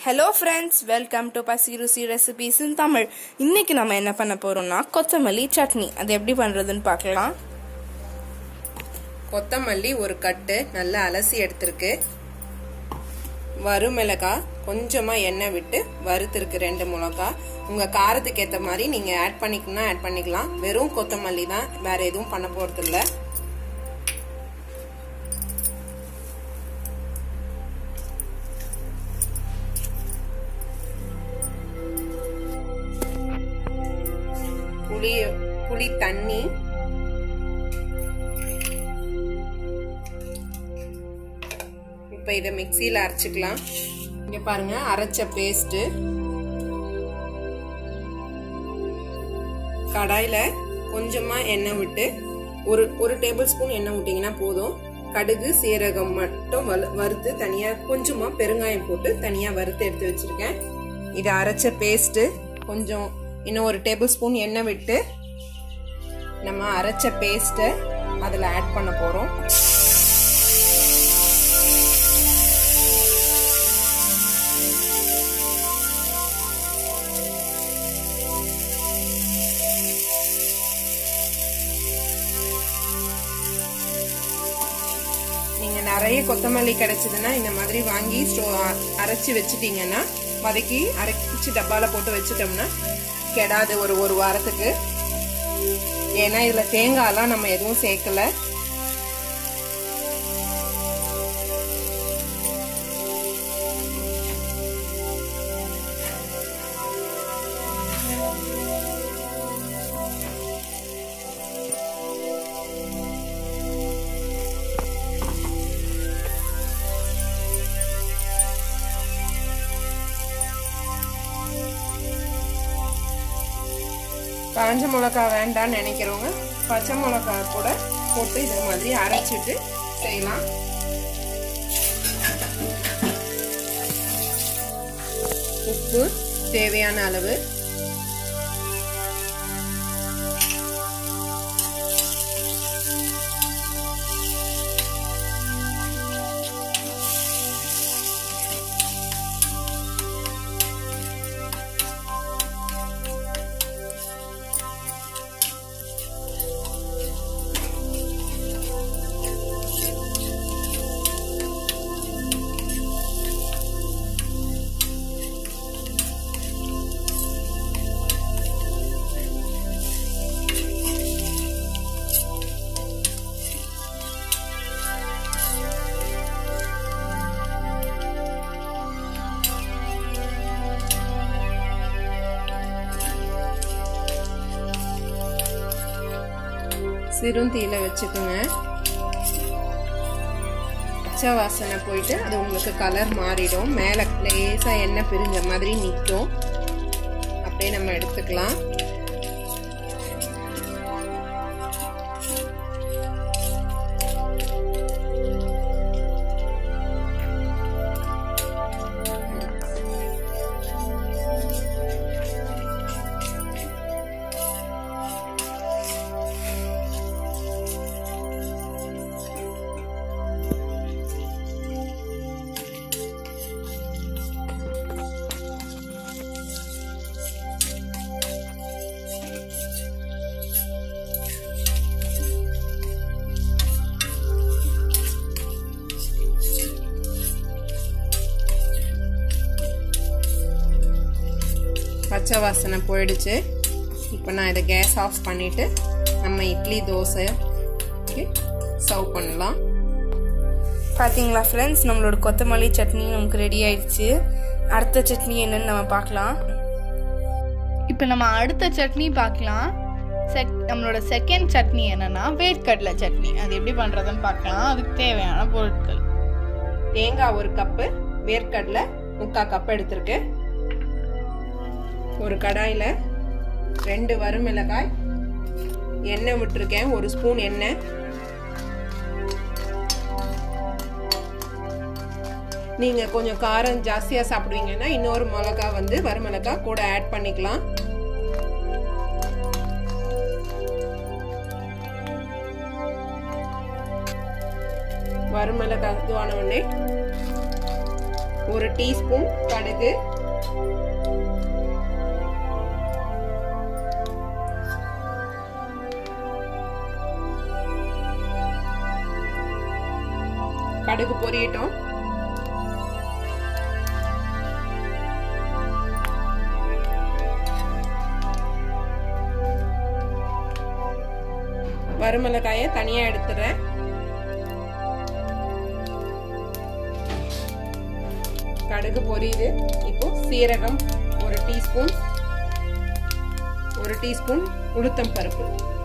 hello friends welcome to பசி ருசி recipes இன் தமிழ் இன்னைக்கு நம்ம என்ன பண்ண போறோம்னா கொத்தமல்லி சட்னி அது எப்படி பண்றதுன்னு பார்க்கலாம் கொத்தமல்லி ஒரு கட்டு நல்லா அலசி எடுத்திருக்கு வறுமிளகாய் கொஞ்சமா எண்ணெய் விட்டு வறுத்திருக்கு ரெண்டு மிளகா உங்க காரத்துக்கு ஏத்த மாதிரி நீங்க ஆட் பண்ணிக்கணும்னா ஆட் பண்ணிக்கலாம் வெறும் கொத்தமல்லி தான் வேற எதுவும் பண்ண போறது இல்ல புளி புளி தண்ணி இப்போ இதை மிக்சியில் அரைச்சிக்கலாம் இங்கே பாருங்க அரைச்ச பேஸ்ட்டு கடாயில் கொஞ்சமாக எண்ணெய் விட்டு ஒரு ஒரு டேபிள் ஸ்பூன் எண்ணெய் விட்டிங்கன்னா போதும் கடுகு சீரகம் மட்டும் வலு வறுத்து தனியாக கொஞ்சமாக பெருங்காயம் போட்டு தனியாக வறுத்து எடுத்து வச்சுருக்கேன் இதை அரைச்ச பேஸ்ட்டு கொஞ்சம் இன்னும் ஒரு டேபிள் ஸ்பூன் எண்ணெய் விட்டு நம்ம அரைச்ச பேஸ்ட்டை அதில் ஆட் பண்ண போகிறோம் நீங்கள் நிறைய கொத்தமல்லி கிடைச்சதுன்னா இந்த மாதிரி வாங்கி ஸ்டோ அரைச்சி வச்சுட்டீங்கன்னா வதக்கி அரைச்சி டப்பாவில் போட்டு வச்சுட்டோம்னா கெடாது ஒரு ஒரு வாரத்துக்கு ஏன்னா இதில் தேங்காயெல்லாம் நம்ம எதுவும் சேர்க்கல காஞ்ச மிளகா வேண்டாம்னு நினைக்கிறவங்க பச்சை மிளகா கூட போட்டு இது மாதிரி அரைச்சிட்டு செய்யலாம் உப்பு தேவையான அளவு சிறுந்தீல வச்சுக்கோங்க பச்சை வாசனை போயிட்டு அது உங்களுக்கு கலர் மாறிடும் மேலே லேசாக எண்ணெய் பிரிஞ்ச மாதிரி நிற்கும் அப்படியே நம்ம எடுத்துக்கலாம் பச்சை வாசனை போயிடுச்சு இப்போ நான் இதை கேஸ் ஆஃப் பண்ணிவிட்டு நம்ம இட்லி தோசை சர்வ் பண்ணலாம் பாத்தீங்களா ஃப்ரெண்ட்ஸ் நம்மளோட கொத்தமல்லி சட்னி நமக்கு ரெடி ஆயிடுச்சு அடுத்த சட்னி என்னன்னு நம்ம பார்க்கலாம் இப்போ நம்ம அடுத்த சட்னி பார்க்கலாம் செக் நம்மளோட செகண்ட் சட்னி என்னன்னா வேர்க்கடலை சட்னி அது எப்படி பண்ணுறதுன்னு பார்க்கலாம் அதுக்கு தேவையான பொருட்கள் தேங்காய் ஒரு கப்பு வேர்க்கடலை முக்கால் கப் எடுத்திருக்கு ஒரு கடாயில் ரெண்டு வறுமிளகாய் எண்ணெய் விட்டுருக்கேன் ஒரு ஸ்பூன் எண்ணெய் நீங்க கொஞ்சம் காரம் ஜாஸ்தியா சாப்பிடுவீங்கன்னா இன்னொரு மிளகா வந்து வறுமிளகா கூட ஆட் பண்ணிக்கலாம் வறுமிளகா இதுவான உடனே ஒரு டீஸ்பூன் கடுகு கடுகு பொரியட்டும் வறுமிளகாய தனியா எடுத்துறேன் கடுகு பொரியுது இப்போ சீரகம் ஒரு டீஸ்பூன் ஒரு டீஸ்பூன் உளுத்தம் பருப்பு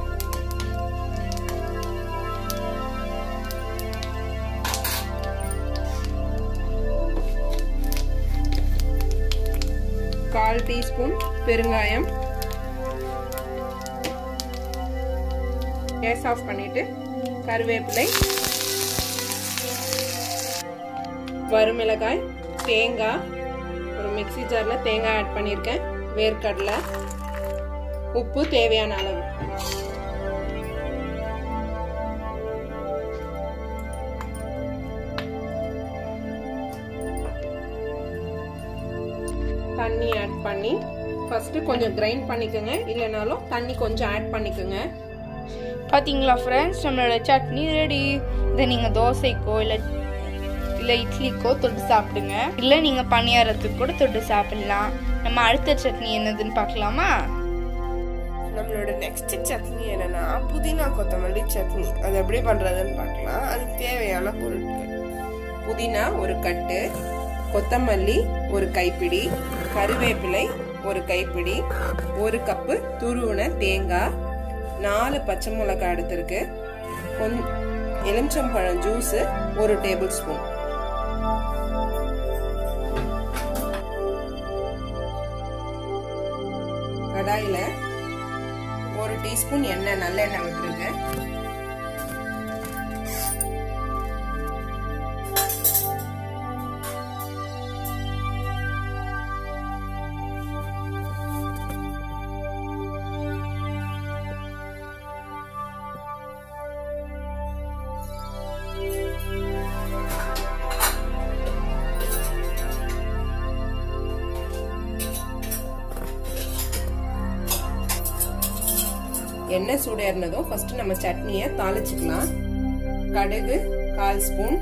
கால் டீஸ்பூன் பெருங்காயம் கேஸ் ஆஃப் பண்ணிட்டு கருவேப்பிலை வறுமிளகாய் தேங்காய் ஒரு மிக்சி ஜாரில் தேங்காய் ஆட் பண்ணியிருக்கேன் வேர்க்கடலை உப்பு தேவையான அளவு தண்ணி ஆட் பண்ணி ஃபர்ஸ்ட் கொஞ்சம் கிரைண்ட் பண்ணிக்கோங்க இல்லைனாலும் தண்ணி கொஞ்சம் ஆட் பண்ணிக்கோங்க பார்த்தீங்களா ஃப்ரெண்ட்ஸ் நம்மளோட சட்னி ரெடி இதை நீங்கள் தோசைக்கோ இல்லை இல்லை இட்லிக்கோ தொட்டு சாப்பிடுங்க இல்லை நீங்கள் பணியாரத்துக்கு கூட தொட்டு சாப்பிடலாம் நம்ம அடுத்த சட்னி என்னதுன்னு பார்க்கலாமா நம்மளோட நெக்ஸ்ட் சட்னி என்னன்னா புதினா கொத்தமல்லி சட்னி அது எப்படி பண்றதுன்னு பார்க்கலாம் அதுக்கு தேவையான பொருட்கள் புதினா ஒரு கட்டு கொத்தமல்லி ஒரு கைப்பிடி கருவேப்பிலை ஒரு கைப்பிடி ஒரு கப்பு துருவன தேங்காய் நாலு பச்சை மிளகாய் எடுத்திருக்கு கொஞ் எலுமிச்சம்பழம் ஜூஸ் ஒரு டேபிள் ஸ்பூன் கடாயில ஒரு டீஸ்பூன் எண்ணெய் நல்லெண்ணெய் விட்டுருங்க எண்ணெய் சூடேறினதும் ஃபர்ஸ்ட் நம்ம சட்னியை தாளிச்சுக்கலாம் கடுகு கால் ஸ்பூன்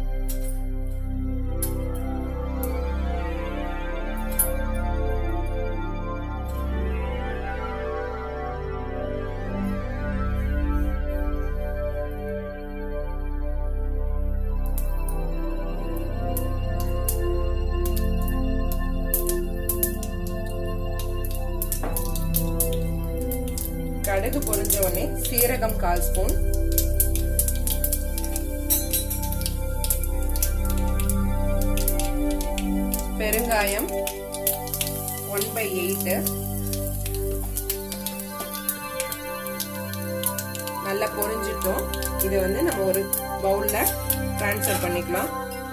கடுகு பொரிஞ்ச உடனே சீரகம் கால் ஸ்பூன் பெருங்காயம் ஒன் பை எயிட் நல்லா பொரிஞ்சிட்டோம் இதை வந்து நம்ம ஒரு பவுல்ல ட்ரான்ஸ்ஃபர் பண்ணிக்கலாம்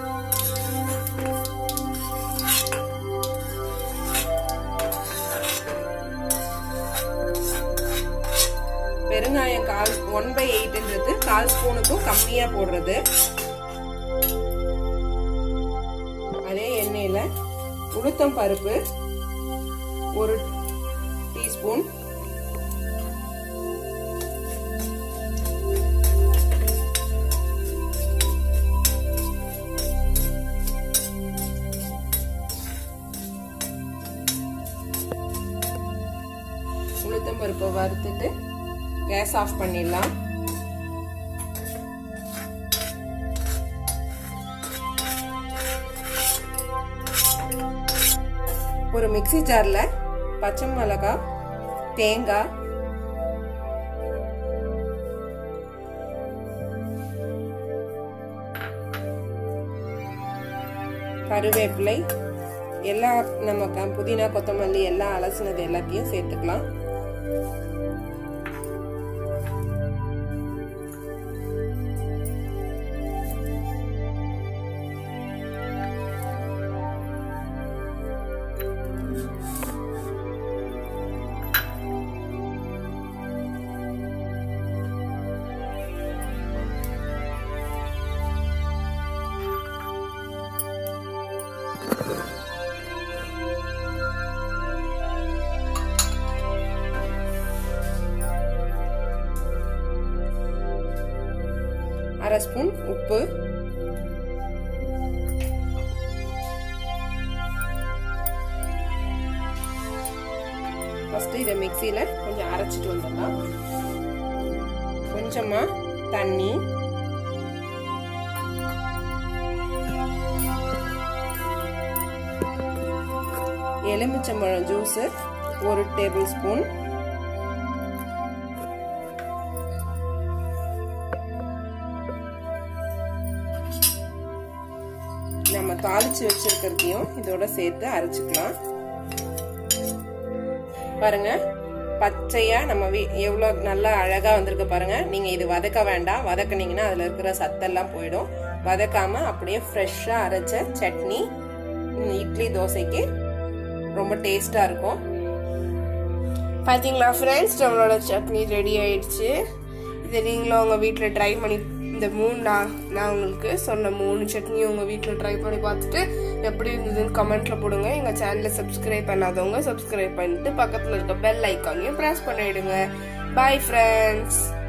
பெருங்காயம் கால் ஒன் பை எயிட்ன்றது கால் ஸ்பூனுக்கும் கம்மியா போடுறது அதே எண்ணெயில உளுத்தம் பருப்பு ஒரு டீஸ்பூன் உளுத்தம் பருப்பை வறுத்துட்டு கேஸ் ஆஃப் பண்ணிடலாம் ஒரு மிக்சி ஜார்ல பச்சை மிளகாய் தேங்காய் கருவேப்பிலை எல்லா நம்ம க- புதினா கொத்தமல்லி எல்லாம் அலசினது எல்லாத்தையும் சேர்த்துக்கலாம் அரை ஸ்பூன் உப்பு ஃபஸ்ட்டு இதை மிக்சியில் கொஞ்சம் அரைச்சிட்டு வந்துடலாம் கொஞ்சமாக தண்ணி எலுமிச்சம்பழம் ஜூஸு ஒரு டேபிள் ஸ்பூன் நம்ம தாளிச்சு வச்சிருக்கிறதையும் இதோட சேர்த்து அரைச்சிக்கலாம் பாருங்க பச்சையா நம்ம வீ எவ்வளோ நல்லா அழகா வந்திருக்கு பாருங்க நீங்க இது வதக்க வேண்டாம் வதக்குனீங்கன்னா அதுல இருக்கிற சத்தெல்லாம் போயிடும் வதக்காம அப்படியே ஃப்ரெஷ்ஷா அரைச்ச சட்னி இட்லி தோசைக்கு ரொம்ப டேஸ்டா இருக்கும் பார்த்தீங்களா ஃப்ரெண்ட்ஸ் நம்மளோட சட்னி ரெடி ஆயிடுச்சு இதை நீங்களும் உங்கள் வீட்டில் ட்ரை பண்ணி இந்த மூணு நான் நான் உங்களுக்கு சொன்ன மூணு சட்னியும் உங்கள் வீட்டில் ட்ரை பண்ணி பார்த்துட்டு எப்படி இருந்ததுன்னு கமெண்ட்டில் போடுங்க எங்கள் சேனலை சப்ஸ்கிரைப் பண்ணாதவங்க சப்ஸ்கிரைப் பண்ணிட்டு பக்கத்தில் இருக்க பெல் ஐக்கானையும் ப்ரெஸ் பண்ணிவிடுங்க பாய் ஃப்ரெண்ட்ஸ்